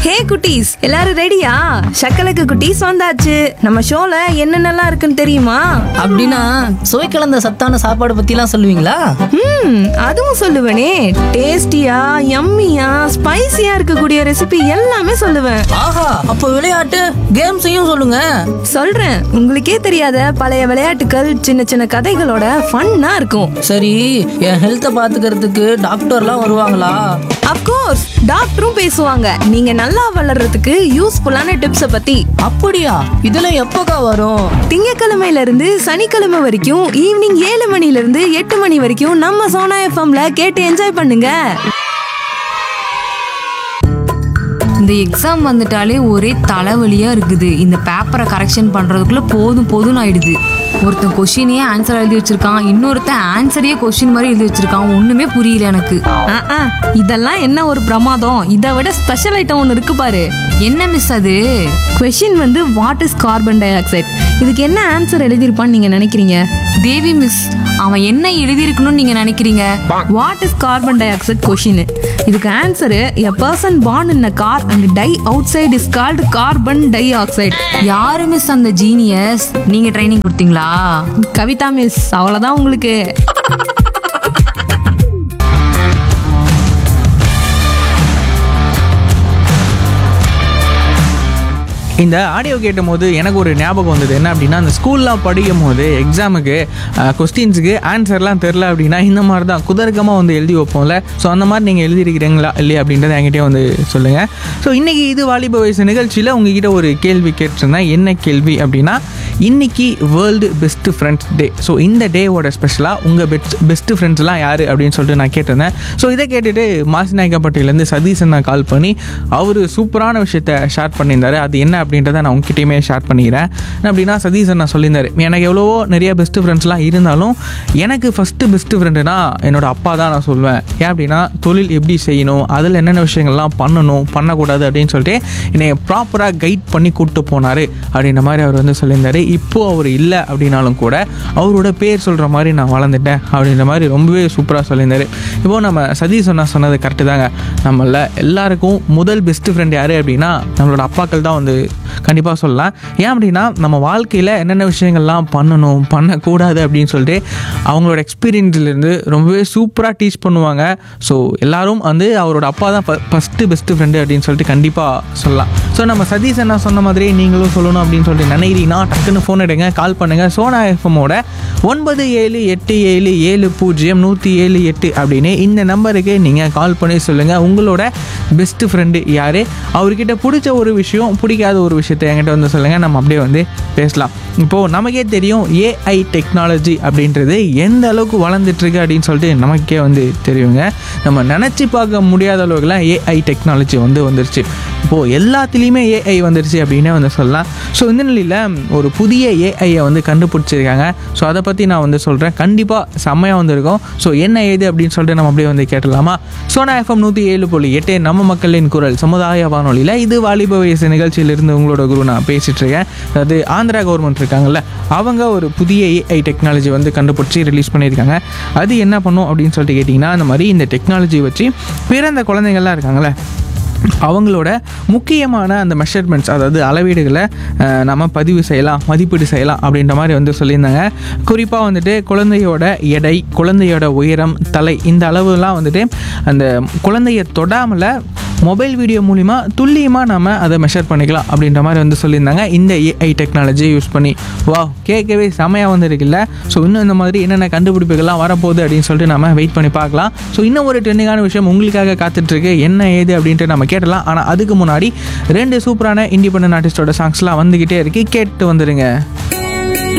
ஹே குட்டீஸ் எல்லாரும் ரெடியா சக்கலக்கு குட்டீஸ் வந்தாச்சு நம்ம ஷோல என்னென்னலாம் இருக்குன்னு தெரியுமா அப்படின்னா சுவை கலந்த சத்தான சாப்பாடு பத்திலாம் சொல்லுவீங்களா ம் அதுவும் சொல்லுவேனே டேஸ்டியா யம்மியா ஸ்பைசியா இருக்கக்கூடிய ரெசிபி எல்லாமே சொல்லுவேன் ஆஹா அப்போ விளையாட்டு கேம்ஸையும் சொல்லுங்க சொல்றேன் உங்களுக்கே தெரியாத பழைய விளையாட்டுகள் சின்ன சின்ன கதைகளோட ஃபன்னா இருக்கும் சரி என் ஹெல்த்தை பாத்துக்கிறதுக்கு டாக்டர்லாம் வருவாங்களா அப்கோர்ஸ் டாக்டரும் பேசுவாங்க நீங்க நல்லா வளர்றதுக்கு யூஸ்ஃபுல்லான டிப்ஸ பத்தி அப்படியா இதெல்லாம் எப்போக்கா வரும் திங்கக்கிழமையில இருந்து சனிக்கிழமை வரைக்கும் ஈவினிங் ஏழு மணில இருந்து எட்டு மணி வரைக்கும் நம்ம சோனா எஃப்எம்ல கேட்டு என்ஜாய் பண்ணுங்க இந்த எக்ஸாம் வந்துட்டாலே ஒரே தலைவலியா இருக்குது இந்த பேப்பரை கரெக்ஷன் பண்றதுக்குள்ள போதும் போதும்னு ஆயிடுது ஒருத்தன் கொஷினையே ஆன்சர் எழுதி வச்சிருக்கான் இன்னொருத்தன் ஆன்சரையே கொஷின் மாதிரி எழுதி வச்சிருக்கான் ஒண்ணுமே புரியல எனக்கு ஆ, ஆ, இதெல்லாம் என்ன ஒரு பிரமாதம் இதை விட ஸ்பெஷல் ஐட்டம் ஒன்று இருக்கு பாரு என்ன மிஸ் அது கொஷின் வந்து what is carbon dioxide இதுக்கு என்ன ஆன்சர் எழுதியிருப்பான்னு நீங்க நினைக்கிறீங்க தேவி மிஸ் அவன் என்ன எழுதியிருக்கணும்னு நீங்க நினைக்கிறீங்க what is carbon dioxide question இதுக்கு answer a person born in a car and die outside is called carbon dioxide யாரு மிஸ் அந்த ஜீனியஸ் நீங்க ட்ரைனிங் கொடுத்தீங்களா கவிதா மிஸ் அவ்வளோதான் உங்களுக்கு இந்த ஆடியோ கேட்டும்போது எனக்கு ஒரு ஞாபகம் வந்தது என்ன அப்படின்னா அந்த ஸ்கூல்லாம் படிக்கும் போது எக்ஸாமுக்கு கொஸ்டின்ஸுக்கு ஆன்சர்லாம் தெரில அப்படின்னா இந்த மாதிரி தான் குதர்க்கமாக வந்து எழுதி வைப்போம்ல ஸோ அந்த மாதிரி நீங்கள் எழுதியிருக்கிறீங்களா இல்லையா அப்படின்றத என்கிட்டயே வந்து சொல்லுங்கள் ஸோ இன்றைக்கி இது வாலிப வயசு நிகழ்ச்சியில் உங்ககிட்ட ஒரு கேள்வி கேட்டிருந்தேன் என்ன கேள்வி அப்படின்னா இன்னைக்கு world best friends day so இந்த டேவோட ஸ்பெஷலாக உங்கள் பெஸ்ட் பெஸ்ட் ஃப்ரெண்ட்ஸ்லாம் யார் அப்படின்னு சொல்லிட்டு நான் கேட்டிருந்தேன் ஸோ இதை கேட்டுட்டு மாசிநாயக்கப்பட்டியிலேருந்து சதீஷன் நான் கால் பண்ணி அவர் சூப்பரான விஷயத்த ஷேர் பண்ணியிருந்தாரு அது என்ன அப்படின்றத நான் உங்ககிட்டயுமே ஷேர் பண்ணிக்கிறேன் என்ன அப்படின்னா சதீஷன் நான் சொல்லியிருந்தாரு எனக்கு எவ்வளவோ நிறைய பெஸ்ட் ஃப்ரெண்ட்ஸ்லாம் இருந்தாலும் எனக்கு ஃபஸ்ட்டு பெஸ்ட் ஃப்ரெண்டுனா என்னோட அப்பா தான் நான் சொல்வேன் ஏன் அப்படின்னா தொழில் எப்படி செய்யணும் அதில் என்னென்ன விஷயங்கள்லாம் பண்ணணும் பண்ணக்கூடாது அப்படின்னு சொல்லிட்டு என்னை ப்ராப்பராக கைட் பண்ணி கூப்பிட்டு போனார் அப்படின்ற மாதிரி அவர் வந்து சொல்லியிருந்தாரு இப்போ அவர் இல்லை அப்படின்னாலும் கூட அவரோட பேர் சொல்கிற மாதிரி நான் வளர்ந்துட்டேன் அப்படின்ற மாதிரி ரொம்பவே சூப்பராக சொல்லியிருந்தாரு இப்போ நம்ம சதீஷ் சொன்னா சொன்னது கரெக்டு தாங்க நம்மள எல்லாருக்கும் முதல் பெஸ்ட் ஃப்ரெண்ட் யார் அப்படின்னா நம்மளோட அப்பாக்கள் தான் வந்து கண்டிப்பாக சொல்லலாம் ஏன் அப்படின்னா நம்ம வாழ்க்கையில் என்னென்ன விஷயங்கள்லாம் பண்ணணும் பண்ணக்கூடாது அப்படின்னு சொல்லிட்டு அவங்களோட எக்ஸ்பீரியன்ஸ்லேருந்து ரொம்பவே சூப்பராக டீச் பண்ணுவாங்க ஸோ எல்லாரும் வந்து அவரோட அப்பா தான் ஃபஸ்ட்டு பெஸ்ட்டு ஃப்ரெண்டு அப்படின்னு சொல்லிட்டு கண்டிப்பாக சொல்லலாம் ஸோ நம்ம சதீஷ் என்ன சொன்ன மாதிரி நீங்களும் சொல்லணும் அப்படின்னு சொல்லிட்டு நினைக்கிறீங்கன்னா டக்குன்னு ஃபோன் எடுங்க கால் பண்ணுங்கள் சோனா எஃப்எம்மோட ஒன்பது ஏழு எட்டு ஏழு ஏழு பூஜ்ஜியம் நூற்றி ஏழு எட்டு அப்படின்னு இந்த நம்பருக்கு நீங்கள் கால் பண்ணி சொல்லுங்கள் உங்களோட பெஸ்ட் ஃப்ரெண்டு யார் அவர்கிட்ட பிடிச்ச ஒரு விஷயம் பிடிக்காத ஒரு விஷயத்தை என்கிட்ட வந்து சொல்லுங்கள் நம்ம அப்படியே வந்து பேசலாம் இப்போது நமக்கே தெரியும் ஏஐ டெக்னாலஜி அப்படின்றது எந்த அளவுக்கு வளர்ந்துட்டுருக்கு அப்படின்னு சொல்லிட்டு நமக்கே வந்து தெரியுங்க நம்ம நினச்சி பார்க்க முடியாத அளவுக்குலாம் ஏஐ டெக்னாலஜி வந்து வந்துருச்சு இப்போது எல்லாத்துலேயுமே ஏஐ வந்துருச்சு அப்படின்னே வந்து சொல்லலாம் ஸோ இந்த நிலையில் ஒரு புதிய ஏஐயை வந்து கண்டுபிடிச்சிருக்காங்க ஸோ அதை பற்றி நான் வந்து சொல்கிறேன் கண்டிப்பாக செம்மையாக வந்திருக்கும் ஸோ என்ன ஏது அப்படின்னு சொல்லிட்டு நம்ம அப்படியே வந்து கேட்டலாமா சோனா எஃப்எம் நூற்றி ஏழு புள்ளி எட்டு நம்ம மக்களின் குரல் சமுதாய வானொலியில் இது வாலிப வயசு நிகழ்ச்சியிலிருந்து உங்களோட குரு நான் பேசிகிட்டு இருக்கேன் அதாவது ஆந்திரா கவர்மெண்ட் இருக்காங்கல்ல அவங்க ஒரு புதிய ஏஐ டெக்னாலஜி வந்து கண்டுபிடிச்சி ரிலீஸ் பண்ணியிருக்காங்க அது என்ன பண்ணும் அப்படின்னு சொல்லிட்டு கேட்டிங்கன்னா அந்த மாதிரி இந்த டெக்னாலஜி வச்சு பிறந்த குழந்தைங்கள்லாம் இருக்காங்கல்ல அவங்களோட முக்கியமான அந்த மெஷர்மெண்ட்ஸ் அதாவது அளவீடுகளை அஹ், நம்ம பதிவு செய்யலாம் மதிப்பீடு செய்யலாம் அப்படின்ற மாதிரி வந்து சொல்லியிருந்தாங்க குறிப்பாக வந்துட்டு குழந்தையோட எடை குழந்தையோட உயரம் தலை இந்த அளவுலாம் வந்துட்டு அந்த குழந்தைய தொடாமல் மொபைல் வீடியோ மூலிமா துல்லியமாக நம்ம அதை மெஷர் பண்ணிக்கலாம் அப்படின்ற மாதிரி வந்து சொல்லியிருந்தாங்க இந்த ஏஐ டெக்னாலஜி யூஸ் பண்ணி வா கேட்கவே செமையாக வந்துருக்குல்ல ஸோ இன்னும் இந்த மாதிரி என்னென்ன கண்டுபிடிப்புகள்லாம் வரப்போகுது அப்படின்னு சொல்லிட்டு நம்ம வெயிட் பண்ணி பார்க்கலாம் ஸோ இன்னும் ஒரு ட்ரெண்டிங்கான விஷயம் உங்களுக்காக காத்துட்ருக்கு என்ன ஏது அப்படின்ட்டு நம்ம கேட்டலாம் ஆனால் அதுக்கு முன்னாடி ரெண்டு சூப்பரான இண்டிபெண்டன்ட் ஆர்டிஸ்டோட சாங்ஸ்லாம் வந்துக்கிட்டே இருக்கு கேட்டு வந்துடுங்க